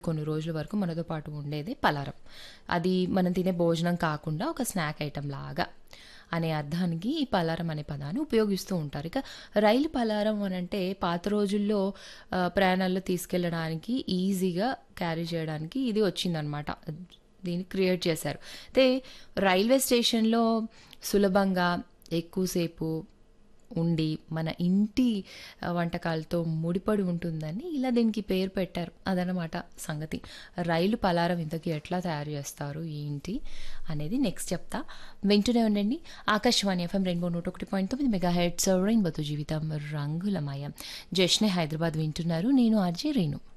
కొన్ని రోజుల వరకు మనతో పాటు ఉండేదే పలారం అది మనం తినే భోజనం కాకుండా ఒక స్నాక్ ఐటెం లాగా అనే అర్థానికి ఈ పలారం అనే పదాన్ని ఉపయోగిస్తూ ఉంటారు ఇక రైలు పలారం అని అంటే పాత రోజుల్లో ఆ, ప్రయాణాల్లో తీసుకెళ్ళడానికి ఈజీగా క్యారీ చేయడానికి ఇది వచ్చిందనమాట దీన్ని క్రియేట్ చేశారు అయితే రైల్వే స్టేషన్లో సులభంగా ఎక్కువసేపు ఉండి మన ఇంటి ఆ, వంటకాలతో ముడిపడి ఉంటుందని ఇలా దీనికి పేరు పెట్టారు అదనమాట సంగతి రైలు పలారం ఇంతకీ ఎట్లా తయారు చేస్తారు ఏంటి అనేది నెక్స్ట్ చెప్తా వింటూనే ఉండండి ఆకాశవాణి ఎఫ్ఎం రెయిన్బో నూట ఒకటి పాయింట్ తొమ్మిది మెగా హెడ్స్ రెయిన్బోతో జీవితం రంగులమయం జష్నే హైదరాబాద్ వింటున్నారు నేను ఆర్జే రేణు